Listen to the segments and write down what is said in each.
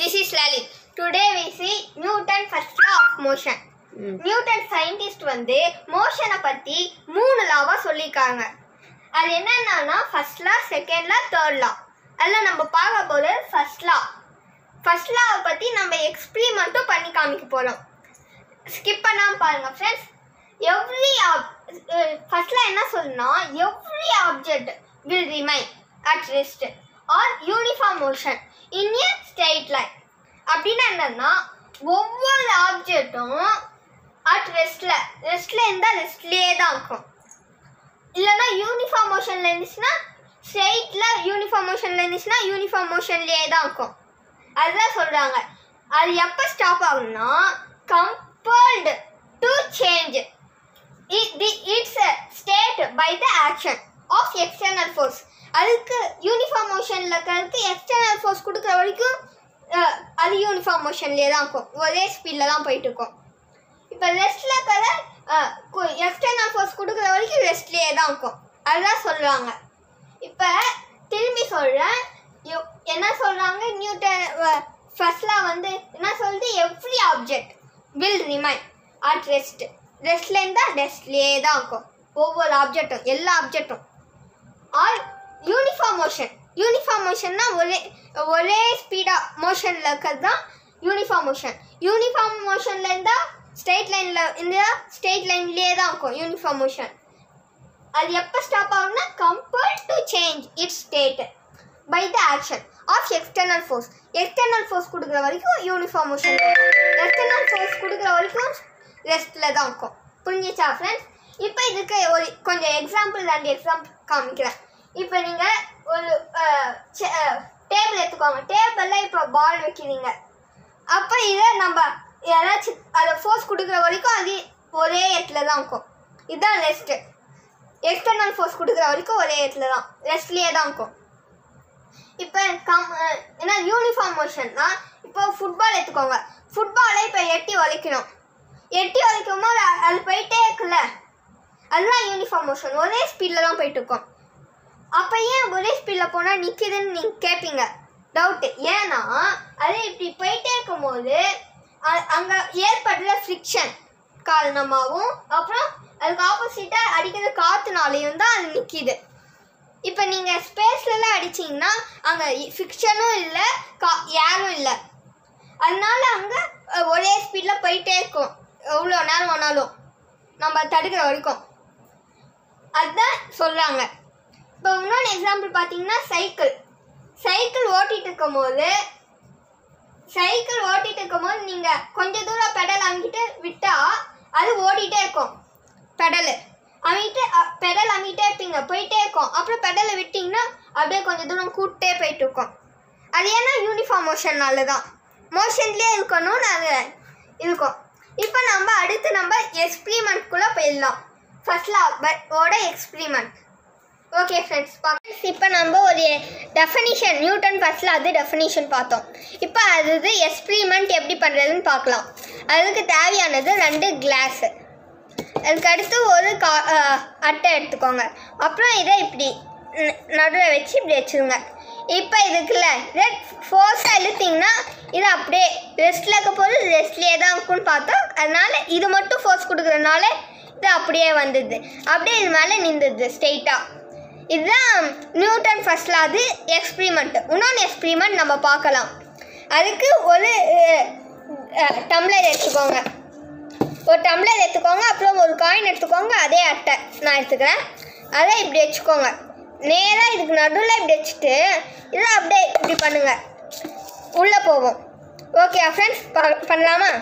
This is Lalit. Today we see Newton first law of motion. Newton scientist வந்து மோஷனை பற்றி மூணு லாவா சொல்லியிருக்காங்க அது என்னென்னா first law second law third law அதில் நம்ம பார்க்க போகிறது ஃபர்ஸ்ட் லா ஃபர்ஸ்ட் லாவை பற்றி நம்ம எக்ஸ்பிரிமெண்ட்டும் பண்ணி காமிக்க போகிறோம் ஸ்கிப் பண்ணாமல் பாருங்கள் ஃப்ரெண்ட்ஸ் எவ்ரி ஃபர்ஸ்ட்ல என்ன சொல்லணும்னா every object will remain at rest or uniform motion in a straight line அப்படின்னா என்னன்னா ஒவ்வொரு ஆப்ஜெக்ட்டும் அட் ரெஸ்ட்ல ரெஸ்ட்ல இருந்தால் ரெஸ்ட்லேயே தான் இருக்கும் இல்லைன்னா யூனிஃபார்ம் மோஷன்ல இருந்துச்சுன்னா ஸ்ட்ரெயிட்ல யூனிஃபார்ம் மோஷன்ல இருந்துச்சுன்னா யூனிஃபார்ம் மோஷன்லேயே தான் இருக்கும் அதுதான் சொல்றாங்க அது எப்போ ஸ்டாப் ஆகும்னா compelled to change its state by the action of external force அதுக்கு யூனிஃபார்ம் மோஷனில் இருக்கிறதுக்கு எக்ஸ்டர்னல் ஃபோர்ஸ் கொடுக்குற வரைக்கும் அஹ், அது யூனிஃபார்ம் மோஷன்லேயே தான் இருக்கும் ஒரே ஸ்பீடில் தான் போயிட்டு இருக்கும் இப்போ ரெஸ்ட்டில் இருக்கிற எக்ஸ்டர்னல் ஃபோர்ஸ் கொடுக்குற வரைக்கும் ரெஸ்ட்லேயே தான் இருக்கும் அதுதான் சொல்கிறாங்க இப்போ திரும்பி சொல்கிறேன் என்ன சொல்கிறாங்க நியூட்டன் ஃபர்ஸ்ட்லாம் வந்து என்ன சொல்லுது every object will remain at rest ரெஸ்ட்ல இருந்தால் ரெஸ்ட்லேயே தான் இருக்கும் ஒவ்வொரு ஆப்ஜெக்ட்டும் எல்லா ஆப்ஜெக்ட்டும் ஆர் யூனிஃபார்ம் மோஷன் யூனிஃபார்ம் மோஷன்னா ஒரே ஒரே ஸ்பீடாக மோஷனில் இருக்கிறது தான் யூனிஃபார்ம் மோஷன் யூனிஃபார்ம் மோஷனில் இருந்தால் ஸ்ட்ரெயிட் லைனில் இருந்தால் ஸ்ட்ரெயிட் லைன்லேயே தான் இருக்கும் யூனிஃபார்ம் மோஷன் அது எப்போ ஸ்டாப் ஆகும்னா compel to change its state by the action of external force external force கொடுக்குற வரைக்கும் யூனிஃபார்ம் மோஷன் எக்ஸ்டர்னல் ஃபோர்ஸ் கொடுக்குற வரைக்கும் ரெஸ்ட்டில் தான் இருக்கும் புரிஞ்சிச்சா ஃப்ரெண்ட்ஸ் இப்போ இதுக்கு ஒரு கொஞ்சம் எக்ஸாம்பிள் ரெண்டு எக்ஸாம்பிள் காமிக்கிறேன் இப்போ நீங்கள் ஒரு டேபிள் எடுத்துக்கோங்க டேபிளில் இப்போ பால் வைக்கிறீங்க அப்போ இதை நம்ம யாராச்சும் அதை ஃபோர்ஸ் கொடுக்குற வரைக்கும் அது ஒரே இடத்துல தான் இருக்கும் இதுதான் ரெஸ்ட்டு எக்ஸ்டர்னல் ஃபோர்ஸ் கொடுக்குற வரைக்கும் ஒரே இடத்துல தான் ரெஸ்ட்லேயே தான் இருக்கும் இப்போ கம் அஹ் ஏன்னா யூனிஃபார்ம் மோஷன்னா இப்போ ஃபுட்பால் எடுத்துக்கோங்க ஃபுட்பாலை இப்போ எட்டி உதைக்கணும் எட்டி உதைக்கும் போது அ- அது போயிட்டே இருக்குல்ல அதுதான் யூனிஃபார்ம் மோஷன் ஒரே ஸ்பீடில் தான் போயிட்டு இருக்கோம் அப்போ ஏன் ஒரே ஸ்பீடில் போனால் நிற்கிதுன்னு நீங்கள் கேட்பீங்க டவுட்டு ஏன்னா அது இப்படி போயிட்டே இருக்கும்போது அங்கே ஏற்படுற ஃப்ரிக்ஷன் காரணமாகவும் அப்புறம் அதுக்கு ஆப்போசிட்டாக அடிக்கிற காற்றுனாலையும் தான் அது நிற்கிது இப்போ நீங்கள் ஸ்பேஸ்லலாம் அடிச்சீங்கன்னா அங்கே ஃபிக்ஷனும் இல்லை கா ஏரும் இல்லை அதனால அங்கே ஒரே ஸ்பீடில் போயிட்டே இருக்கும் எவ்வளோ நேரம் ஆனாலும் நம்ம தடுக்கிற வரைக்கும் அதுதான் சொல்கிறாங்க இப்போ இன்னொன்று எக்ஸாம்பிள் பார்த்தீங்கன்னா சைக்கிள் சைக்கிள் ஓட்டிகிட்டு இருக்கும்போது சைக்கிள் ஓட்டிகிட்டு இருக்கும்போது நீங்கள் கொஞ்ச தூரம் பெடல் அங்கிட்டு விட்டால் அது ஓடிட்டே இருக்கும் பெடலு அமிட்டு பெடல் அமிட்டே இருப்பீங்க போயிட்டே இருக்கும் அப்புறம் பெடலை விட்டிங்கன்னா அப்படியே கொஞ்சம் தூரம் கூட்டே போயிட்டு இருக்கும் அது ஏன்னா யூனிஃபார்ம் மோஷன்னால தான் மோஷன்லேயே இருக்கணும்னு அது இருக்கும் இப்போ நம்ம அடுத்து நம்ம எக்ஸ்பிரிமெண்ட்குள்ளே போயிடலாம் ஃபர்ஸ்ட் ஓட எக்ஸ்பிரிமெண்ட் ஓகே ஃப்ரெண்ட்ஸ் இப்போ நம்ம ஒரு டெஃபனிஷன் நியூட்டன் ஃபர்ஸ்டில் அது டெஃபனிஷன் பார்த்தோம் இப்போ அது எக்ஸ்பிரிமெண்ட் எப்படி பண்ணுறதுன்னு பார்க்கலாம் அதுக்கு தேவையானது ரெண்டு கிளாஸு அதுக்கு அடுத்து ஒரு கா அஹ், அட்டை எடுத்துக்கோங்க அப்புறம் இதை இப்படி நடுவில் வச்சு இப்படி வச்சுருங்க இப்போ இதுக்குள்ள ரெட் ஃபோர்ஸாக இழுத்தீங்கன்னா இது அப்படியே ரெஸ்ட்டில் இருக்க போது ரெஸ்ட்லேயே தான் இருக்கும்னு பார்த்தோம் அதனால இது மட்டும் ஃபோர்ஸ் கொடுக்குறதுனால இது அப்படியே வந்தது அப்படியே இது மேலே நின்றுது ஸ்ட்ரெயிட்டாக இதுதான் நியூட்டன் ஃபர்ஸ்ட்ல அது எக்ஸ்பிரிமெண்ட் இன்னொன்று எக்ஸ்பிரிமெண்ட் நம்ம பார்க்கலாம் அதுக்கு ஒரு டம்ளர் எடுத்துக்கோங்க ஒரு டம்ளர் எடுத்துக்கோங்க அப்புறம் ஒரு காயின் எடுத்துக்கோங்க அதே அட்டை நான் எடுத்துக்கிறேன் அதை இப்படி வச்சுக்கோங்க நேராக இதுக்கு நடுவில் இப்படி வச்சுட்டு இதை அப்படியே இப்படி பண்ணுங்க உள்ளே போகும் ஓகே ஃப்ரெண்ட்ஸ் பண்ணலாமா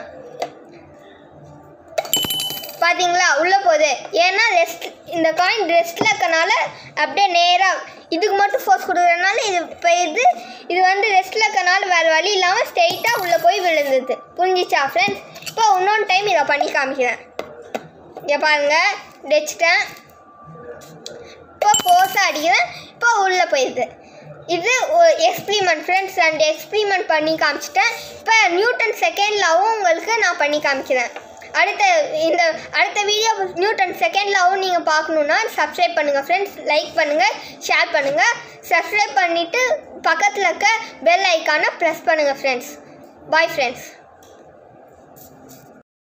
பாத்தீங்களா உள்ளே போகுது ஏன்னா ரெஸ்ட் இந்த காயின் ரெஸ்ட்டில் இருக்கனால அப்படியே நேராக இதுக்கு மட்டும் ஃபோர்ஸ் கொடுக்குறதுனால இது போயிடுது இது வந்து ரெஸ்ட்டில் இருக்கனால வேறு வழி இல்லாமல் ஸ்ட்ரெயிட்டாக உள்ளே போய் விழுந்தது புரிஞ்சிச்சா ஃப்ரெண்ட்ஸ் இப்போ இன்னொன்று டைம் இதை பண்ணி காமிக்கிறேன் இங்கே பாருங்கள் வச்சுட்டேன் இப்போ ஃபோர்ஸாக அடிக்கிறேன் இப்போ உள்ளே போயிடுது இது எக்ஸ்பிரிமெண்ட் ஃப்ரெண்ட்ஸ் ரெண்டு எக்ஸ்பிரிமெண்ட் பண்ணி காமிச்சிட்டேன் இப்போ நியூட்டன் செகண்ட் லாவும் உங்களுக்கு நான் பண்ணி காமிக்கிறேன் அடுத்த இந்த அடுத்த வீடியோ நியூட்டன் செகண்ட் லாவும் நீங்கள் பார்க்கணுன்னா சப்ஸ்கிரைப் பண்ணுங்கள் ஃப்ரெண்ட்ஸ் லைக் பண்ணுங்கள் ஷேர் பண்ணுங்கள் சப்ஸ்கிரைப் பண்ணிவிட்டு பக்கத்தில் இருக்க பெல் ஐக்கானை ப்ரெஸ் பண்ணுங்கள் ஃப்ரெண்ட்ஸ் பாய் ஃப்ரெண்ட்ஸ்